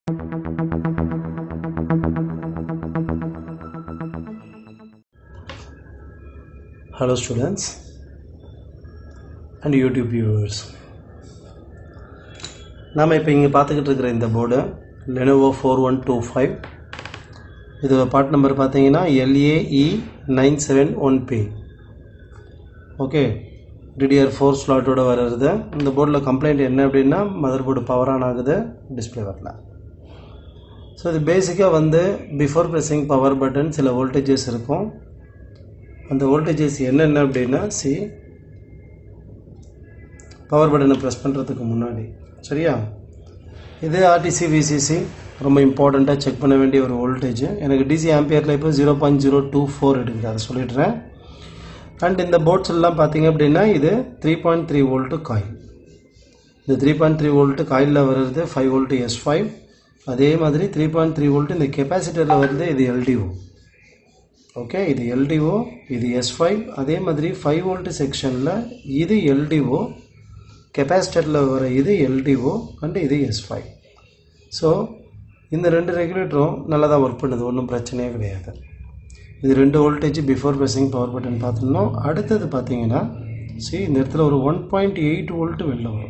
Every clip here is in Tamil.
Hello students and YouTube viewers நாம் இப்போ இங்கே பார்த்துக்கிட்டு இருக்கிற இந்த board Lenovo four one two five இது பார்ட் நம்பர் பார்த்தீங்கன்னா LAE nine seven one P okay DDR four ஸ்லாட்டோட வர்றது இந்த போர்டில் கம்ப்ளைண்ட் என்ன அப்படின்னா மதர் போர்டு பவர் ஆன் ஆகுது டிஸ்பிளே வரல ஸோ இது பேசிக்காக வந்து பிஃபோர் ப்ரெஸ்ஸிங் பவர் பட்டன் சில வோல்டேஜஸ் இருக்கும் அந்த வோல்டேஜஸ் என்னென்ன அப்படின்னா சி பவர் பட்டனை ப்ரெஸ் பண்ணுறதுக்கு முன்னாடி சரியா இது ஆர்டிசி விசிசி ரொம்ப இம்பார்ட்டண்ட்டாக செக் பண்ண வேண்டிய ஒரு வோல்டேஜ் எனக்கு டிசி ஆம்பியரில் இப்போ zero point zero two four எடுக்குது அதை சொல்லிடுறேன் அண்ட் இந்த போர்ட்ஸ் எல்லாம் பார்த்தீங்க அப்படின்னா இது three point three volt coil இந்த த்ரீ பாயிண்ட் த்ரீ வோல்ட்டு காயிலில் வருது ஃபைவ் வோல்ட்டு எஸ் ஃபைவ் அதே மாதிரி த்ரீ பாயிண்ட் த்ரீ வோல்ட்டு இந்த கெப்பாசிட்டரில் வருது இது எல்டிஓ ஓகே இது எல்டிஓ இது எஸ் ஃபைவ் அதே மாதிரி ஃபைவ் வோல்ட் செக்ஷனில் இது எல்டிஓ கெப்பாசிட்டரில் வர இது எல்டிஓ அண்ட் இது எஸ் ஃபைவ் ஸோ இந்த ரெண்டு ரெகுலேட்டரும் நல்லா தான் ஒர்க் பண்ணுது ஒன்றும் பிரச்சனையே கிடையாது இது ரெண்டு voltage before pressing power button பார்த்துருந்தோம் அடுத்தது பார்த்தீங்கன்னா சி இந்த இடத்துல ஒரு ஒன் பாயிண்ட் எயிட் வோல்ட்டு வெளில வரும்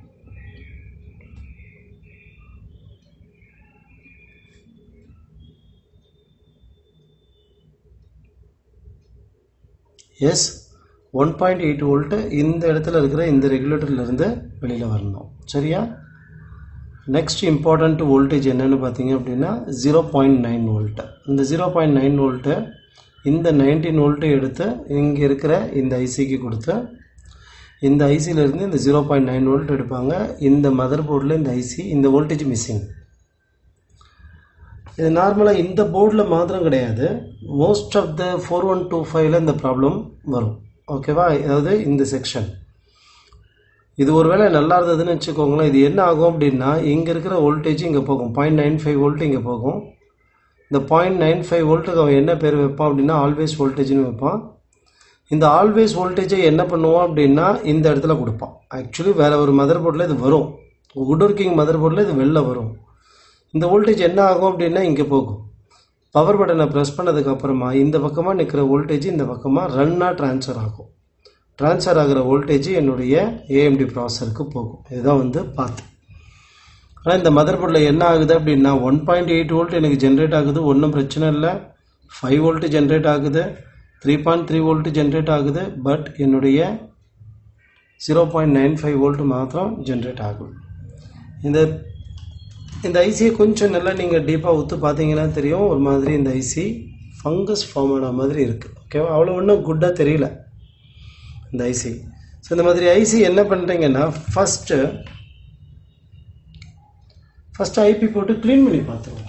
S one point eight volt இந்த இடத்துல இருக்கிற இந்த ரெகுலேட்டர்லேருந்து வெளியில் வரணும் சரியா நெக்ஸ்ட் இம்பார்ட்டண்ட் வோல்டேஜ் என்னென்னு பார்த்தீங்க அப்படின்னா ஜீரோ பாயிண்ட் நைன் வோல்ட்டு இந்த ஜீரோ பாயிண்ட் நைன் வோல்ட்டு இந்த நைன்டீன் வோல்ட்டை எடுத்து இங்கே இருக்கிற இந்த ஐசிக்கு கொடுத்து இந்த ஐசியிலேருந்து இந்த ஜீரோ பாயிண்ட் நைன் வோல்ட் எடுப்பாங்க இந்த மதர் போர்டில் இந்த ஐசி இந்த வோல்டேஜ் மிஸ்ஸிங் இது நார்மலாக இந்த போர்டில் மாத்திரம் கிடையாது most of the four one two ஃபைவ்ல இந்த ப்ராப்ளம் வரும் ஓகேவா அதாவது இந்த செக்ஷன் இது ஒருவேளை நல்லா இருந்ததுன்னு வச்சுக்கோங்களேன் இது என்ன ஆகும் அப்படின்னா இங்கே இருக்கிற வோல்டேஜ் இங்கே போகும் பாயிண்ட் நைன் ஃபைவ் வோல்ட் இங்கே போகும் இந்த பாயிண்ட் நைன் ஃபைவ் வோல்ட்டுக்கு அவன் என்ன பேர் வைப்பான் அப்படின்னா ஆல்வேஸ் வோல்டேஜ்னு வைப்பான் இந்த ஆல்வேஸ் வோல்டேஜை என்ன பண்ணுவான் அப்படின்னா இந்த இடத்துல கொடுப்பான் ஆக்சுவலி வேறு ஒரு மதர் போர்டில் இது வரும் வுட் ஒர்க்கிங் மதர் போர்டில் இது வெளில வரும் இந்த வோல்டேஜ் என்ன ஆகும் அப்படின்னா இங்கே போகும் பவர் பட்டனை ப்ரெஸ் பண்ணதுக்கு அப்புறமா இந்த பக்கமாக நிற்கிற வோல்டேஜ் இந்த பக்கமாக ரன்னாக ட்ரான்ஸ்ஃபர் ஆகும் ட்ரான்ஸ்ஃபர் ஆகிற வோல்டேஜ் என்னுடைய ஏஎம்டி ப்ராசருக்கு போகும் இதுதான் வந்து பார்த்து ஆனால் இந்த மதர் போர்டில் என்ன ஆகுது அப்படின்னா ஒன் பாயிண்ட் எயிட் வோல்ட் எனக்கு ஜென்ரேட் ஆகுது ஒன்றும் பிரச்சனை இல்லை ஃபைவ் வோல்ட் ஜென்ரேட் ஆகுது three point three volt generate ஆகுது பட் என்னுடைய zero point nine five volt மாத்திரம் ஜென்ரேட் ஆகும் இந்த இந்த ஐசியை கொஞ்சம் நல்லா நீங்கள் டீப்பாக ஊற்று பார்த்தீங்கன்னா தெரியும் ஒரு மாதிரி இந்த ஐசி ஃபங்கஸ் ஃபார்ம் ஆன மாதிரி இருக்குது ஓகேவா அவ்வளோ ஒன்றும் குட்டாக தெரியல இந்த ஐசி ஸோ இந்த மாதிரி ஐசி என்ன பண்ணுறீங்கன்னா ஃபஸ்ட்டு ஃபஸ்ட்டு ஐபி போட்டு க்ளீன் பண்ணி பார்த்துருவோம்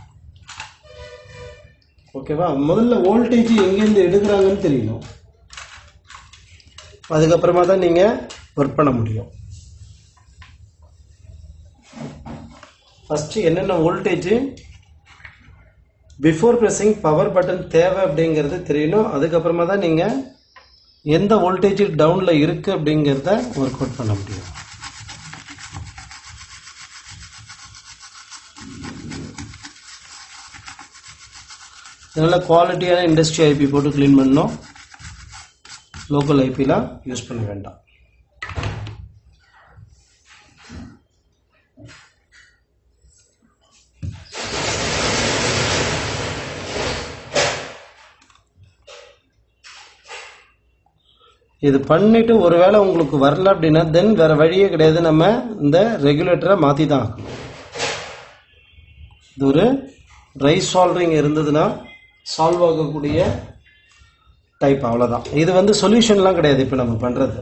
ஓகேவா முதல்ல வோல்டேஜ் எங்கேருந்து எடுக்கிறாங்கன்னு தெரியணும் அதுக்கப்புறமா தான் நீங்கள் ஒர்க் பண்ண முடியும் ஃபஸ்ட்டு என்னென்ன voltage before pressing power button தேவை அப்படிங்கிறது தெரியணும் அதுக்கப்புறமா தான் நீங்கள் எந்த வோல்டேஜ் டவுனில் இருக்குது அப்படிங்கிறத ஒர்க் அவுட் பண்ண முடியும் இதனால் குவாலிட்டியான இண்டஸ்ட்ரி ஐபி போட்டு க்ளீன் பண்ணோம் லோக்கல் ஐபிலாம் யூஸ் பண்ண வேண்டாம் இது பண்ணிட்டு ஒருவேளை உங்களுக்கு வரல அப்படின்னா தென் வேற வழியே கிடையாது நம்ம இந்த ரெகுலேட்டரை மாற்றி தான் ஆகணும் இது ஒரு ட்ரை சால்வரிங் இருந்ததுன்னா சால்வ் ஆகக்கூடிய டைப் அவ்வளோதான் இது வந்து சொல்யூஷன்லாம் கிடையாது இப்போ நம்ம பண்ணுறது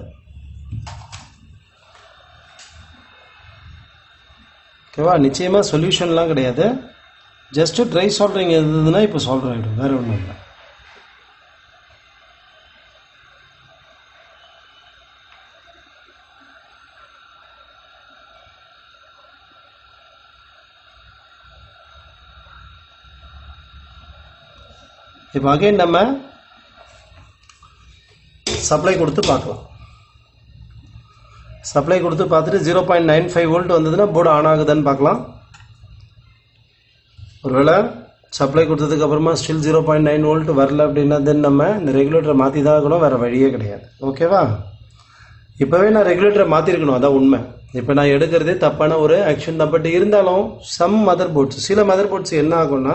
ஓகேவா நிச்சயமாக சொல்யூஷன்லாம் கிடையாது ஜஸ்ட்டு ட்ரை சால்வரிங் இருந்ததுன்னா இப்போ சால்வ் ஆகிடும் வேறு ஒன்றும் இல்லை இப்போ அகைன் நம்ம சப்ளை கொடுத்து பார்க்கலாம் சப்ளை கொடுத்து பார்த்துட்டு zero point nine five volt வந்ததுன்னா போர்டு ஆன் ஆகுதான்னு பார்க்கலாம் ஒருவேளை சப்ளை கொடுத்ததுக்கு அப்புறமா still zero point nine volt வரல அப்படின்னா தென் நம்ம இந்த ரெகுலேட்டரை மாற்றி தான் இருக்கணும் வேறு வழியே கிடையாது ஓகேவா இப்போவே நான் ரெகுலேட்டரை மாற்றிருக்கணும் அதான் உண்மை இப்போ நான் எடுக்கிறதே தப்பான ஒரு ஆக்ஷன் தான் பட் இருந்தாலும் சம் மதர் போர்ட்ஸ் சில மதர் போர்ட்ஸ் என்ன ஆகும்னா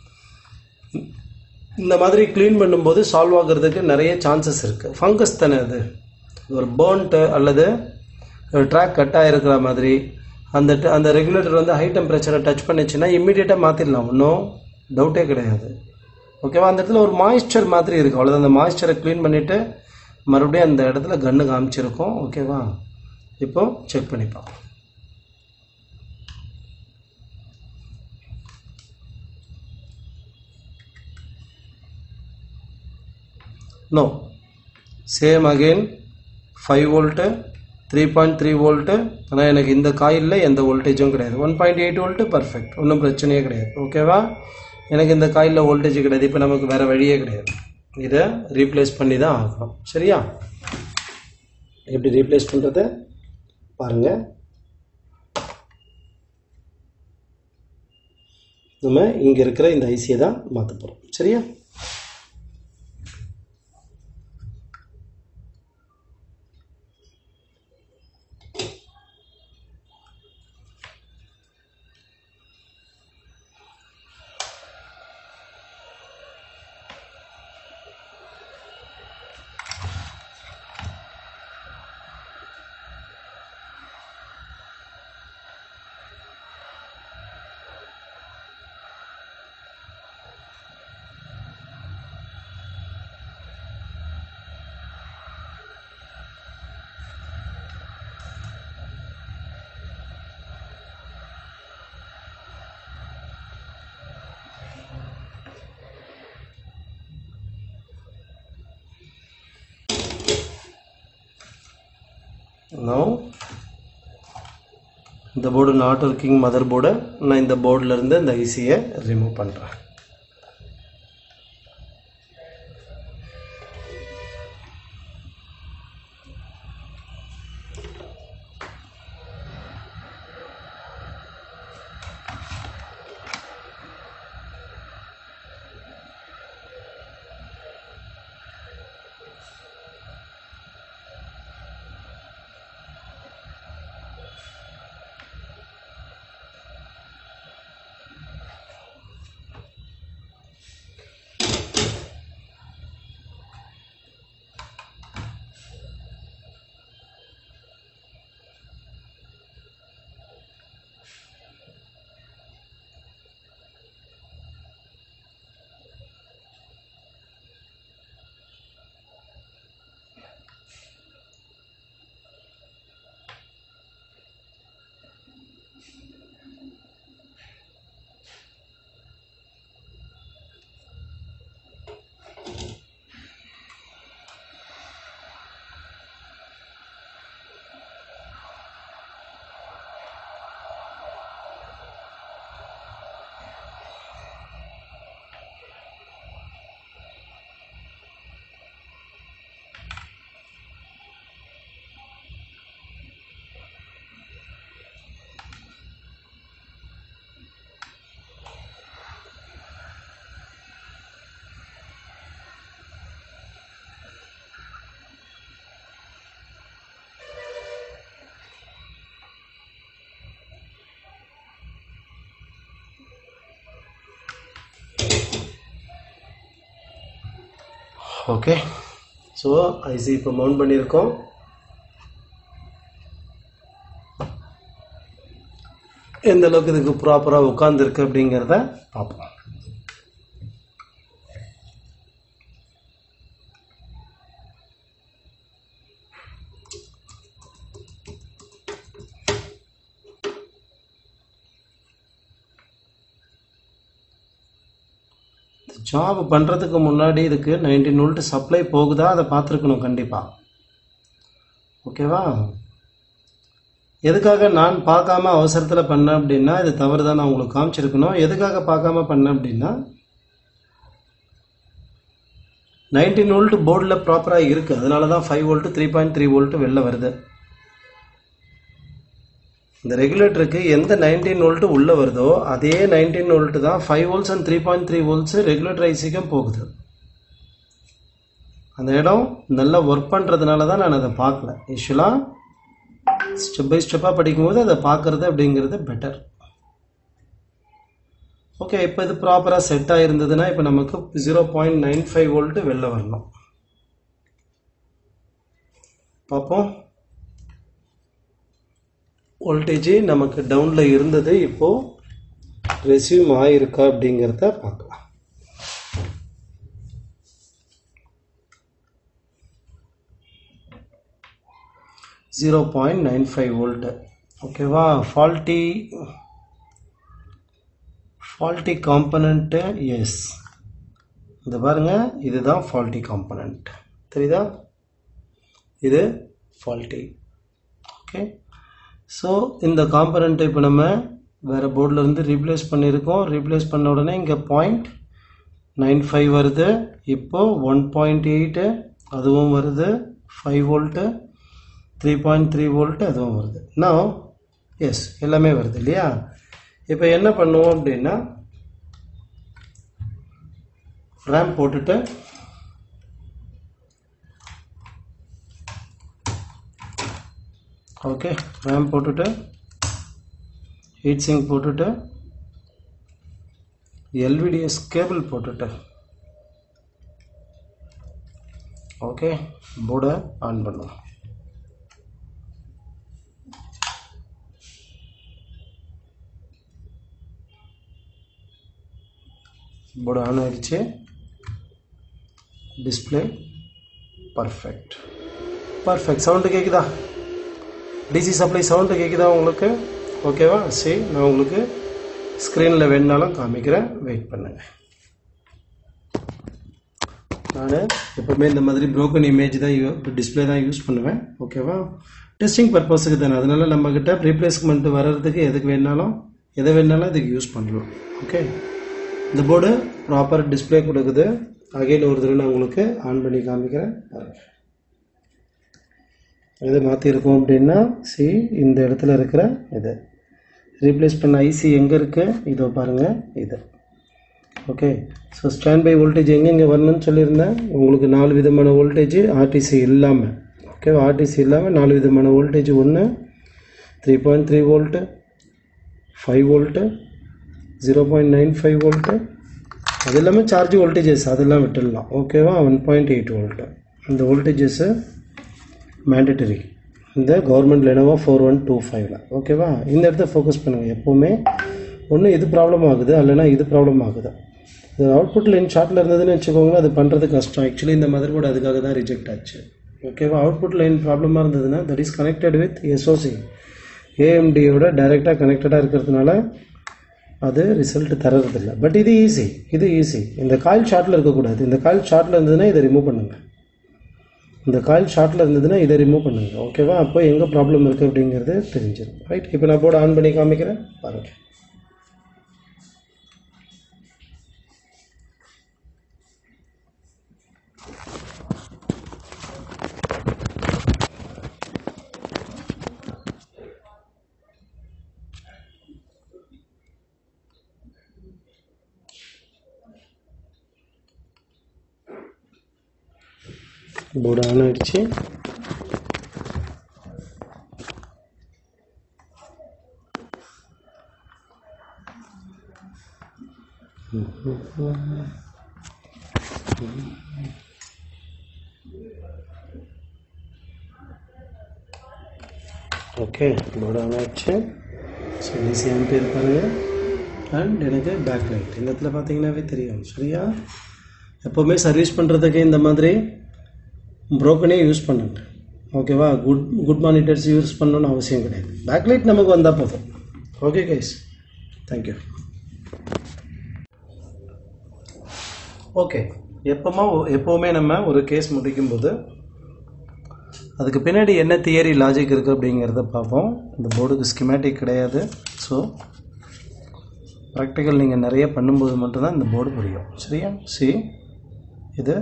இந்த மாதிரி க்ளீன் பண்ணும்போது சால்வ் ஆகிறதுக்கு நிறைய சான்சஸ் இருக்குது ஃபங்கஸ் தானே அது ஒரு பேர்ன்ட்டு அல்லது ட்ராக் கட் ஆகிருக்கிற மாதிரி அந்த ட- அந்த ரெகுலேட்டர் வந்து ஹை டெம்பரேச்சரை டச் பண்ணிச்சுன்னா இம்மிடியேட்டாக மாற்றிடலாம் ஒன்றும் டவுட்டே கிடையாது ஓகேவா அந்த இடத்துல ஒரு மாய்ஸ்சர் மாதிரி இருக்குது அவ்வளோதான் அந்த மாய்ஸ்சரை க்ளீன் பண்ணிவிட்டு மறுபடியும் அந்த இடத்துல கன்று காமிச்சிருக்கோம் ஓகேவா இப்போ செக் பண்ணி பார்ப்போம் no same again five volt three point three volt ஆனால் எனக்கு இந்த காயிலில் எந்த வோல்டேஜும் கிடையாது one point eight volt perfect ஒன்றும் பிரச்சனையே கிடையாது ஓகேவா எனக்கு இந்த காயிலில் வோல்டேஜ் கிடையாது இப்போ நமக்கு வேறு வழியே கிடையாது இதை ரீப்ளேஸ் பண்ணி தான் ஆகணும் சரியா எப்படி ரீப்ளேஸ் பண்ணுறது பாருங்கள் நம்ம இங்கே இருக்கிற இந்த ஐசியை தான் மாற்ற போகிறோம் சரியா now இந்த போர்டு நாட் ஒர்க்கிங் மதர் போர்டை நான் இந்த போர்டில் இருந்து இந்த ஐசியை ரிமூவ் பண்ணுறேன் ஓகே ஸோ ஐசி இப்போ மவுண்ட் பண்ணியிருக்கோம் எந்த அளவுக்கு இதுக்கு ப்ராப்பராக உட்காந்துருக்கு அப்படிங்கிறத பார்ப்போம் ஜாப் பண்ணுறதுக்கு முன்னாடி இதுக்கு நைன்டீன் வோல்ட் சப்ளை போகுதா அதை பார்த்துருக்கணும் கண்டிப்பாக ஓகேவா எதுக்காக நான் பார்க்காம அவசரத்தில் பண்ணேன் அப்படின்னா இது தவறு தான் நான் உங்களுக்கு காமிச்சிருக்கணும் எதுக்காக பார்க்காம பண்ணேன் அப்படின்னா நைன்டீன் வோல்ட் போர்டில் ப்ராப்பராக இருக்குது அதனால தான் five volt three point three volt வெளில வருது இந்த ரெகுலேட்டருக்கு எந்த நைன்டீன் வோல்ட்டு உள்ளே வருதோ அதே நைன்டீன் வோல்ட்டு தான் five volts and three point three volts regulator ஐசிக்கும் போகுது அந்த இடம் நல்லா ஒர்க் பண்ணுறதுனால தான் நான் அதை பார்க்கல யூஸ்வலாக ஸ்டெப் பை ஸ்டெப்பாக படிக்கும்போது அதை பார்க்குறது அப்படிங்கிறது பெட்டர் ஓகே இப்போ இது ப்ராப்பராக செட் ஆகிருந்ததுன்னா இப்போ நமக்கு zero point nine five volt வெளில வரணும் பார்ப்போம் வோல்டேஜ் நமக்கு டவுனில் இருந்தது இப்போது ரெசியூம் ஆகிருக்கா அப்படிங்கிறத பார்க்கலாம் zero point nine five volt ஓகேவா ஃபால்ட்டி ஃபால்ட்டி காம்பனண்ட்டு எஸ் இந்த பாருங்கள் இதுதான் ஃபால்ட்டி காம்பனண்ட் தெரியுதா இது ஃபால்ட்டி ஓகே ஸோ இந்த காம்பனண்ட்டை இப்போ நம்ம வேறு போர்டிலேருந்து ரீப்ளேஸ் பண்ணியிருக்கோம் ரீப்ளேஸ் பண்ண உடனே இங்கே பாயிண்ட் நைன் ஃபைவ் வருது இப்போது ஒன் பாயிண்ட் எயிட்டு அதுவும் வருது five volt three point three volt அதுவும் வருது நான் எஸ் எல்லாமே வருது இல்லையா இப்போ என்ன பண்ணுவோம் அப்படின்னா ரேம் போட்டுட்டு ஓகே ரேம் போட்டுட்டு ஹீட் சிங்க் போட்டுட்டு எல்விடிஎஸ் கேபிள் போட்டுட்டு ஓகே போர்டை ஆன் பண்ணுவோம் போர்டு ஆன் ஆயிடுச்சு டிஸ்பிளே பர்ஃபெக்ட் பர்ஃபெக்ட் சவுண்டு கேட்குதா டிசி சப்ளை சவுண்டு கேட்குதா உங்களுக்கு ஓகேவா சரி நான் உங்களுக்கு ஸ்க்ரீனில் வேணுனாலும் காமிக்கிறேன் வெயிட் பண்ணுங்க நான் எப்போவுமே இந்த மாதிரி ப்ரோக்கன் இமேஜ் தான் யூ டிஸ்பிளே தான் யூஸ் பண்ணுவேன் ஓகேவா டெஸ்டிங் பர்பஸுக்கு தானே அதனால நம்மக்கிட்ட ரீப்ளேஸ்மெண்ட் வர்றதுக்கு எதுக்கு வேணாலும் எதை வேணாலும் இதுக்கு யூஸ் பண்ணலாம் ஓகே இந்த போர்டு ப்ராப்பர் டிஸ்பிளே கொடுக்குது அகைன் ஒரு தடவை நான் உங்களுக்கு ஆன் பண்ணி காமிக்கிறேன் எது மாற்றிருக்கோம் அப்படின்னா சி இந்த இடத்துல இருக்கிற இது ரீப்ளேஸ் பண்ண ஐசி எங்கே இருக்குது இதோ பாருங்கள் இது okay so stand by voltage எங்கெங்கே வரணும்னு சொல்லியிருந்தேன் உங்களுக்கு நாலு விதமான வோல்டேஜ் ஆர்டிசி இல்லாமல் ஓகே ஆர்டிசி இல்லாமல் நாலு விதமான வோல்டேஜ் ஒன்று three point three volt five volt zero point nine five volt அது எல்லாமே சார்ஜ் வோல்டேஜஸ் அதெல்லாம் விட்டுடலாம் ஓகேவா ஒன் பாயிண்ட் எயிட் வோல்ட்டு அந்த வோல்டேஜஸ்ஸு மேண்டட்டரி இந்த government Lenovo four one two ஃபைவ்ல ஓகேவா இந்த இடத்த ஃபோக்கஸ் பண்ணுங்கள் எப்போவுமே ஒன்று இது ப்ராப்ளம் ஆகுது இல்லைனா இது ப்ராப்ளம் ஆகுது இது அவுட்புட் லைன் ஷார்ட்டில் இருந்ததுன்னு வச்சுக்கோங்களேன் அது பண்ணுறது கஷ்டம் ஆக்சுவலி இந்த மதர் போர்டு அதுக்காக தான் ரிஜெக்ட் ஆச்சு ஓகேவா அவுட்புட் லைன் ப்ராப்ளமாக இருந்ததுன்னா that is connected with SOC ஏஎம்டியோட டைரெக்டாக கனெக்டடாக இருக்கிறதுனால அது ரிசல்ட் தரதில்ல பட் இது ஈஸி இது ஈஸி இந்த காயில் ஷார்ட்டில் இருக்கக்கூடாது இந்த காயில் ஷார்ட்டில் இருந்ததுன்னா இதை ரிமூவ் பண்ணுங்கள் இந்த காயில் ஷார்ட்டில் இருந்ததுன்னா இதை ரிமூவ் பண்ணுங்கள் ஓகேவா அப்போ எங்கே ப்ராப்ளம் இருக்குது அப்படிங்கிறது தெரிஞ்சிடும் ரைட் இப்போ நான் போர்டு ஆன் பண்ணி காமிக்கிறேன் பாருங்கள் போர்டு ஆன் ஆயிடுச்சு ஓகே போர்டு ஆன் ஆயிடுச்சு ஸோ டிசி ஆம்பியர் பாருங்கள் அண்ட் எனக்கு பேக் லைட் இந்த இடத்துல பார்த்தீங்கன்னாவே தெரியும் சரியா எப்போவுமே சர்வீஸ் பண்ணுறதுக்கு இந்த மாதிரி ப்ரோக்கனே யூஸ் பண்ணுங்க ஓகேவா குட் குட் மானிட்டர்ஸ் யூஸ் பண்ணணும்னு அவசியம் கிடையாது பேக்லைட் நமக்கு வந்தால் போதும் ஓகே கைஸ் தேங்க்யூ ஓகே எப்போமா எப்போவுமே நம்ம ஒரு கேஸ் முடிக்கும்போது அதுக்கு பின்னாடி என்ன தியரி லாஜிக் இருக்குது அப்படிங்கிறத பார்ப்போம் இந்த போர்டுக்கு ஸ்கிமேட்டிக் கிடையாது ஸோ ப்ராக்டிக்கல் நீங்கள் நிறைய பண்ணும்போது மட்டும்தான் இந்த போர்டு புரியும் சரியா சி இது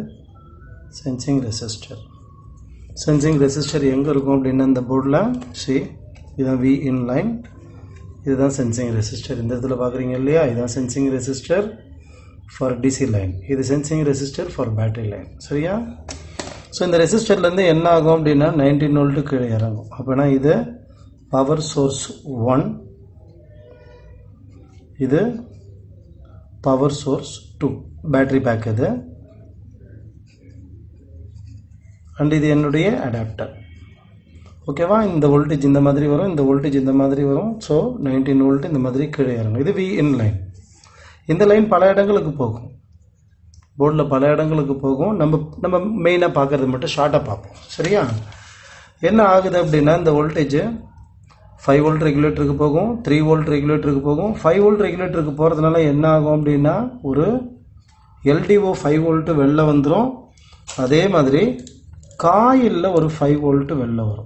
சென்சிங் ரெசிஸ்டர் சென்சிங் ரெசிஸ்டர் எங்கே இருக்கும் அப்படின்னா இந்த போர்டில் சி இதுதான் வி இன்லைன் இதுதான் சென்சிங் ரெசிஸ்டர் இந்த இடத்துல பார்க்குறீங்க இல்லையா இதுதான் sensing resistor for DC line இது sensing resistor for battery line சரியா ஸோ இந்த ரெசிஸ்டர்லேருந்து என்ன ஆகும் அப்படின்னா நைன்டீன் வோல்ட்டு கீழே இறங்கும் அப்படின்னா இது பவர் சோர்ஸ் ஒன் இது power source two battery pack இது அண்ட் இது என்னுடைய அடாப்டர் ஓகேவா இந்த வோல்டேஜ் இந்த மாதிரி வரும் இந்த வோல்டேஜ் இந்த மாதிரி வரும் ஸோ நைன்டீன் வோல்ட் இந்த மாதிரி கீழே இறங்கும் இது வி இன் லைன் இந்த லைன் பல இடங்களுக்கு போகும் போர்டில் பல இடங்களுக்கு போகும் நம்ம நம்ம மெயினாக பார்க்கறது மட்டும் ஷார்ட்டாக பார்ப்போம் சரியா என்ன ஆகுது அப்படின்னா இந்த வோல்டேஜ் ஃபைவ் வோல்ட் ரெகுலேட்டருக்கு போகும் த்ரீ வோல்ட் ரெகுலேட்டருக்கு போகும் ஃபைவ் வோல்ட் ரெகுலேட்டருக்கு போகிறதுனால என்ன ஆகும் அப்படின்னா ஒரு எல்டிஓ ஃபைவ் வோல்ட்டு வெளில வந்துடும் அதே மாதிரி காயிலில் ஒரு ஃபைவ் வோல்ட்டு வெளில வரும்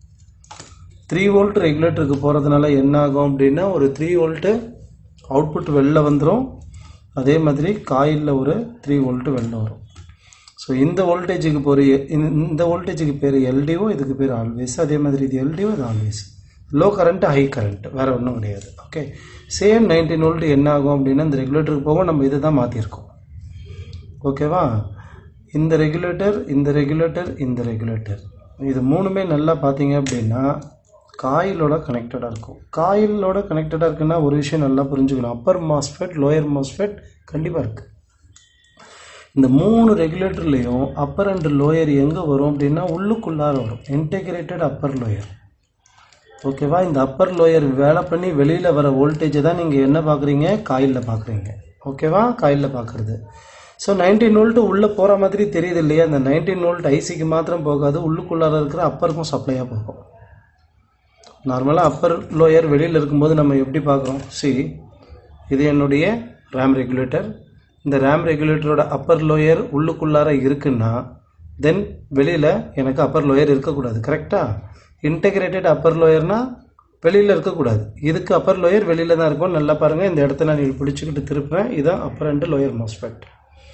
த்ரீ வோல்ட் ரெகுலேட்டருக்கு போகிறதுனால என்ன ஆகும் அப்படின்னா ஒரு த்ரீ வோல்ட்டு அவுட்புட் வெளில வந்துடும் அதே மாதிரி காயிலில் ஒரு த்ரீ வோல்ட்டு வெளில வரும் ஸோ இந்த வோல்டேஜுக்கு போகிற இந்த வோல்டேஜுக்கு பேர் எல்டிஓ இதுக்கு பேர் ஆல்வேஸ் அதே மாதிரி இது எல்டிஓ இது always low current high current வேறு ஒன்றும் கிடையாது ஓகே சேம் நைன்டீன் வோல்ட் என்ன ஆகும் அப்படின்னா இந்த ரெகுலேட்டருக்கு போகும் நம்ம இதை தான் மாற்றிருக்கோம் ஓகேவா இந்த ரெகுலேட்டர் இந்த ரெகுலேட்டர் இந்த ரெகுலேட்டர் இது மூணுமே நல்லா பார்த்தீங்க அப்படின்னா காயிலோட கனெக்டடாக இருக்கும் காயிலோட கனெக்டடாக இருக்குன்னா ஒரு விஷயம் நல்லா புரிஞ்சுக்கணும் அப்பர் மாஸ்ஃபெட் லோயர் மாஸ்ஃபெட் கண்டிப்பாக இருக்குது இந்த மூணு ரெகுலேட்டர்லேயும் அப்பர் அண்ட் லோயர் எங்கே வரும் அப்படின்னா உள்ளுக்குள்ளார வரும் இன்டெகிரேட்டட் அப்பர் லோயர் ஓகேவா இந்த அப்பர் லோயர் வேலை பண்ணி வெளியில் வர வோல்டேஜை தான் நீங்கள் என்ன பார்க்குறீங்க காயிலில் பார்க்குறீங்க ஓகேவா காயிலில் பார்க்குறது ஸோ நைன்டீன் வோல்ட்டு உள்ளே போகிற மாதிரி தெரியுது இல்லையா அந்த நைன்டீன் வோல்ட் ஐசிக்கு மாத்திரம் போகாது உள்ளுக்குள்ளார இருக்கிற அப்பருக்கும் சப்ளையாக போகும் நார்மலாக அப்பர் லோயர் வெளியில் இருக்கும்போது நம்ம எப்படி பார்க்குறோம் சி இது என்னுடைய ரேம் ரெகுலேட்டர் இந்த ரேம் ரெகுலேட்டரோட அப்பர் லோயர் உள்ளுக்குள்ளார இருக்குன்னா தென் வெளியில் எனக்கு அப்பர் லோயர் இருக்கக்கூடாது கரெக்டாக இன்டெகிரேட்டட் அப்பர் லோயர்னா வெளியில் இருக்கக்கூடாது இதுக்கு அப்பர் லோயர் வெளியில் தான் இருக்கும் நல்லா பாருங்கள் இந்த இடத்த நான் பிடிச்சிக்கிட்டு திருப்புறேன் இதுதான் அப்பர் அண்ட் லோயர் மாஸ்பெக்ட்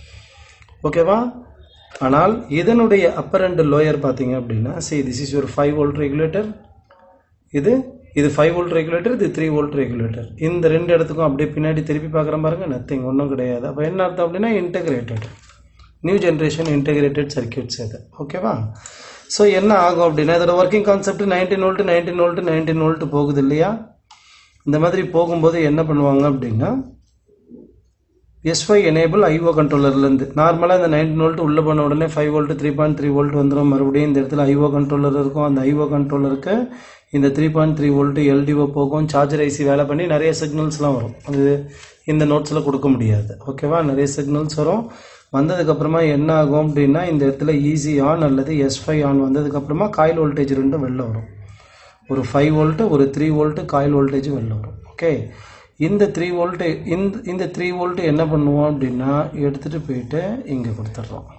ஓகேவா ஆனால் இதனுடைய அப்பர் அண்ட் லோயர் பார்த்தீங்க அப்படின்னா சி திஸ் இஸ் ஒரு ஃபைவ் வோல்ட் ரெகுலேட்டர் இது இது ஃபைவ் வோல்ட் ரெகுலேட்டர் இது த்ரீ வோல்ட் ரெகுலேட்டர் இந்த ரெண்டு இடத்துக்கும் அப்படியே பின்னாடி திருப்பி பார்க்குற பாருங்க நத்திங் ஒன்றும் கிடையாது அப்போ என்ன அர்த்தம் அப்படின்னா integrated new generation integrated circuits இது ஓகேவா ஸோ என்ன ஆகும் அப்படின்னா இதோட working concept nineteen volt nineteen volt nineteen volt போகுது இல்லையா இந்த மாதிரி போகும்போது என்ன பண்ணுவாங்க அப்படின்னா எஸ்ஃபை எனேபிள் ஐஓ கண்ட்ரோலர்லேருந்து நார்மலாக இந்த நைன்டீன் வோல்ட் உள்ளே போன உடனே five volt three point three volt வந்துடும் மறுபடியும் இந்த இடத்துல ஐஓ கண்ட்ரோலர் இருக்கும் அந்த ஐஓ கண்ட்ரோலருக்கு இந்த three point three volt LDO போகும் சார்ஜர் ஐசி வேலை பண்ணி நிறைய சிக்னல்ஸ்லாம் வரும் அது இந்த நோட்ஸில் கொடுக்க முடியாது ஓகேவா நிறைய சிக்னல்ஸ் வரும் வந்ததுக்கப்புறமா என்ன ஆகும் அப்படின்னா இந்த இடத்துல ஈஸி ஆன் அல்லது எஸ் ஃபைவ் ஆன் வந்ததுக்கப்புறமா காயில் வோல்டேஜ் ரெண்டும் வெளில வரும் ஒரு ஃபைவ் வோல்ட்டு ஒரு த்ரீ வோல்ட்டு காயில் வோல்டேஜ் வெளில வரும் ஓகே இந்த த்ரீ வோல்ட்டு இந்த இந்த த்ரீ வோல்ட்டு என்ன பண்ணுவோம் அப்படின்னா எடுத்துகிட்டு போயிட்டு இங்கே கொடுத்துட்றோம்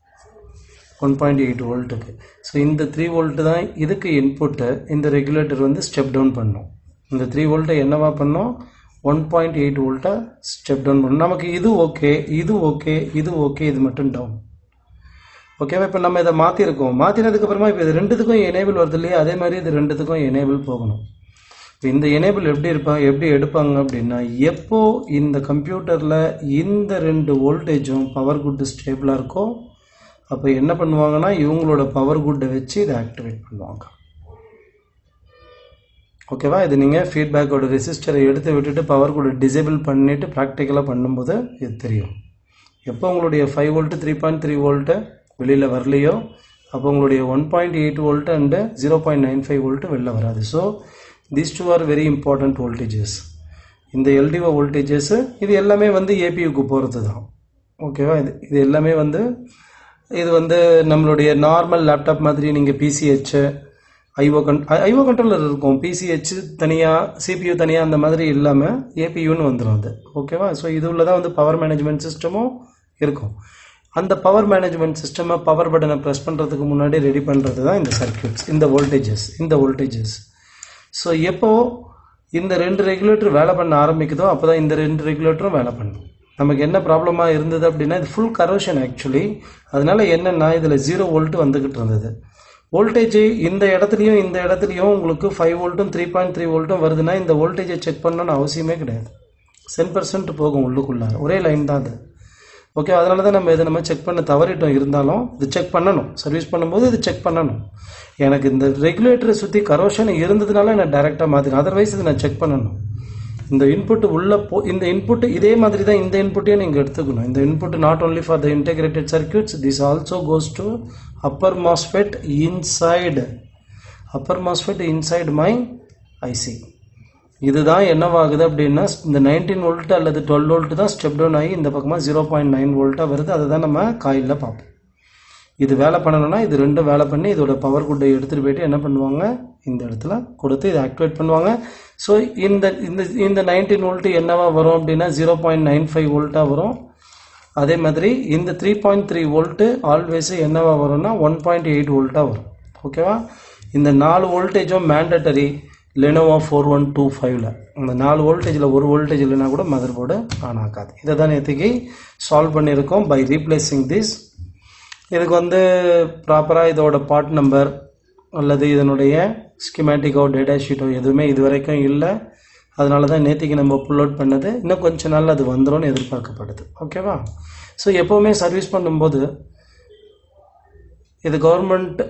ஒன் பாயிண்ட் எயிட் வோல்ட்டுக்கு ஸோ இந்த த்ரீ வோல்ட்டு தான் இதுக்கு இன்புட்டு இந்த ரெகுலேட்டர் வந்து ஸ்டெப் டவுன் பண்ணும் இந்த த்ரீ வோல்ட்டை என்னவா பண்ணோம் ஒன் பாயிண்ட் எயிட் வோல்ட்டை ஸ்டெப் டவுன் பண்ணும் நமக்கு இது ஓகே இது ஓகே இது ஓகே இது மட்டும் டவுன் ஓகேவா இப்போ நம்ம இதை மாற்றிருக்கோம் மாற்றினதுக்கப்புறமா இப்போ இது ரெண்டுத்துக்கும் எனேபிள் வருது இல்லையா அதே மாதிரி இது ரெண்டுத்துக்கும் எனேபிள் போகணும் இப்போ இந்த எனேபிள் எப்படி இருப்பாங்க எப்படி எடுப்பாங்க அப்படின்னா எப்போ இந்த கம்ப்யூட்டரில் இந்த ரெண்டு வோல்டேஜும் பவர் குட் ஸ்டேபிளாக இருக்கோ அப்போ என்ன பண்ணுவாங்கன்னா இவங்களோட பவர் குட்டை வச்சு இதை ஆக்டிவேட் பண்ணுவாங்க ஓகேவா இது நீங்கள் ஃபீட்பேக்கோட ரெசிஸ்டரை எடுத்து விட்டுட்டு பவர் குட்டை டிசேபிள் பண்ணிவிட்டு ப்ராக்டிக்கலாக பண்ணும்போது இது தெரியும் எப்போ உங்களுடைய five volt three point three volt வெளியில் வரலையோ அப்போ உங்களுடைய one point eight volt and zero point nine five volt வெளில வராது so these two are very important voltages இந்த எல்டிஓ வோல்டேஜஸ் இது எல்லாமே வந்து ஏபியூக்கு போகிறது தான் ஓகேவா இது இது எல்லாமே வந்து இது வந்து நம்மளுடைய நார்மல் லேப்டாப் மாதிரி நீங்கள் பிசிஹெச் ஐஓ கன் ஐஓ கண்ட்ரோலர் இருக்கும் பிசிஹெச் தனியாக சிபியூ தனியாக அந்த மாதிரி இல்லாமல் ஏபியூன்னு வந்துடும் அது ஓகேவா ஸோ இது உள்ளதான் வந்து பவர் மேனேஜ்மெண்ட் சிஸ்டமும் இருக்கும் அந்த பவர் மேனேஜ்மெண்ட் சிஸ்டமை பவர் பட்டனை ப்ரெஸ் பண்ணுறதுக்கு முன்னாடி ரெடி பண்ணுறது தான் இந்த சர்க்கியூட்ஸ் இந்த வோல்டேஜஸ் இந்த வோல்டேஜஸ் ஸோ எப்போ இந்த ரெண்டு ரெகுலேட்டர் வேலை பண்ண ஆரம்பிக்குதோ அப்போ தான் இந்த ரெண்டு ரெகுலேட்டரும் வேலை பண்ணும் நமக்கு என்ன ப்ராப்ளமாக இருந்தது அப்படின்னா இது ஃபுல் கரோஷன் ஆக்சுவலி அதனால என்னென்னா இதில் ஜீரோ வோல்ட் வந்துக்கிட்டு இருந்தது வோல்டேஜ் இந்த இடத்துலையும் இந்த இடத்துலையும் உங்களுக்கு ஃபைவ் வோல்ட்டும் த்ரீ பாயிண்ட் த்ரீ வோல்ட்டும் வருதுன்னா இந்த வோல்டேஜை செக் பண்ணணும்னு அவசியமே கிடையாது சென் பர்சன்ட் போகும் உள்ளுக்குள்ளார ஒரே லைன் தான் அது ஓகே அதனால தான் நம்ம இதை நம்ம செக் பண்ண தவறிட்டோம் இருந்தாலும் இது செக் பண்ணணும் சர்வீஸ் பண்ணும்போது இது செக் பண்ணணும் எனக்கு இந்த ரெகுலேட்டரை சுற்றி கரோஷன் இருந்ததுனால நான் டைரெக்டாக மாற்றினேன் அதர்வைஸ் இதை நான் செக் பண்ணணும் இந்த இன்புட் உள்ள போ இந்த இன்புட் இதே மாதிரி தான் இந்த இன்புட்டையும் நீங்கள் எடுத்துக்கணும் இந்த input not only for the integrated circuits this also goes to upper MOSFET inside upper MOSFET inside my IC இதுதான் என்னவாகுது அப்படின்னா இந்த நைன்டீன் வோல்ட் அல்லது டுவெல் வோல்ட் தான் ஸ்டெப் டவுன் ஆகி இந்த பக்கமாக ஜீரோ பாயிண்ட் நைன் வோல்ட்டாக வருது அதை தான் நம்ம காயிலில் பார்ப்போம் இது வேலை பண்ணணும்னா இது ரெண்டும் வேலை பண்ணி இதோட பவர் குட்டை எடுத்துகிட்டு போயிட்டு என்ன பண்ணுவாங்க இந்த இடத்துல கொடுத்து இதை ஆக்டிவேட் பண்ணுவாங்க ஸோ இந்த இந்த இந்த நைன்டீன் வோல்ட்டு என்னவா வரும் அப்படின்னா ஜீரோ பாயிண்ட் நைன் ஃபைவ் வோல்ட்டாக வரும் அதே மாதிரி இந்த three point three volt always என்னவா வரும்னா ஒன் பாயிண்ட் எயிட் வோல்ட்டாக வரும் ஓகேவா இந்த நாலு வோல்டேஜும் mandatory Lenovo four one two ஃபைவ்ல அந்த நாலு வோல்டேஜில் ஒரு வோல்டேஜ் இல்லைனா கூட மதர் போர்டு ஆன் ஆகாது இதை தான் நேற்றுக்கு சால்வ் பண்ணியிருக்கோம் பை ரீப்ளேசிங் திஸ் இதுக்கு வந்து ப்ராப்பராக இதோட பார்ட் நம்பர் அல்லது இதனுடைய ஸ்கிமேட்டிக்கோ டேட்டா ஷீட்டோ எதுவுமே இது வரைக்கும் இல்லை அதனால தான் நேற்றுக்கு நம்ம புல் அவுட் பண்ணது இன்னும் கொஞ்ச நாள் அது வந்துரும்னு எதிர்பார்க்கப்படுது ஓகேவா ஸோ எப்போவுமே சர்வீஸ் பண்ணும்போது இது கவர்மெண்ட்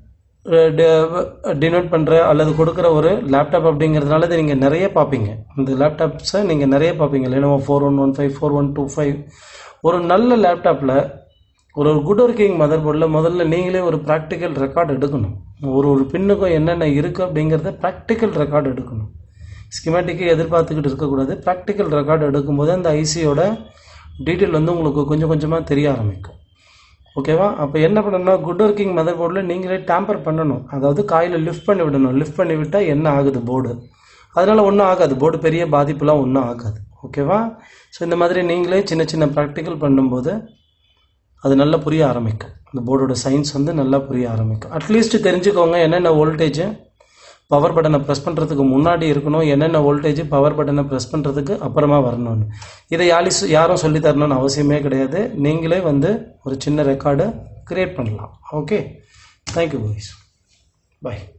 டினோட் பண்ணுற அல்லது கொடுக்குற ஒரு லேப்டாப் அப்படிங்கிறதுனால இதை நீங்கள் நிறைய பார்ப்பீங்க இந்த லேப்டாப்ஸை நீங்கள் நிறைய பார்ப்பீங்க Lenovo four one one five four one two five ஒரு நல்ல லேப்டாப்பில் ஒரு குட் ஒர்க்கிங் மதர் போர்டில் முதல்ல நீங்களே ஒரு ப்ராக்டிக்கல் ரெக்கார்டு எடுக்கணும் ஒரு ஒரு பின்னுக்கும் என்னென்ன இருக்குது அப்படிங்கிறத ப்ராக்டிக்கல் ரெக்கார்டு எடுக்கணும் ஸ்கிமேட்டிக்கு எதிர்பார்த்துக்கிட்டு இருக்கக்கூடாது ப்ராக்டிக்கல் ரெக்கார்டு எடுக்கும்போது அந்த ஐசியோட டீட்டெயில் வந்து உங்களுக்கு கொஞ்சம் கொஞ்சமாக தெரிய ஆரம்பிக்கும் ஓகேவா அப்போ என்ன பண்ணணும்னா குட் ஒர்க்கிங் மதர் போர்டில் நீங்களே டேம்பர் பண்ணணும் அதாவது காயில் லிஃப்ட் பண்ணி விடணும் லிஃப்ட் பண்ணி விட்டால் என்ன ஆகுது போர்டு அதனால் ஒன்றும் ஆகாது போர்டு பெரிய பாதிப்புலாம் ஒன்றும் ஆகாது ஓகேவா ஸோ இந்த மாதிரி நீங்களே சின்ன சின்ன ப்ராக்டிக்கல் பண்ணும்போது அது நல்லா புரிய ஆரம்பிக்கும் இந்த போர்டோட சயின்ஸ் வந்து நல்லா புரிய ஆரம்பிக்கும் அட்லீஸ்ட் தெரிஞ்சுக்கோங்க என்னென்ன வோல்டேஜ் பவர் பட்டனை ப்ரெஸ் பண்ணுறதுக்கு முன்னாடி இருக்கணும் என்னென்ன வோல்டேஜ் பவர் பட்டனை ப்ரெஸ் பண்ணுறதுக்கு அப்புறமா வரணும்னு இதை யாரி யாரும் சொல்லி தரணும்னு அவசியமே கிடையாது நீங்களே வந்து ஒரு சின்ன ரெக்கார்டு கிரியேட் பண்ணலாம் ஓகே தேங்க்யூ பாய்ஸ் பாய்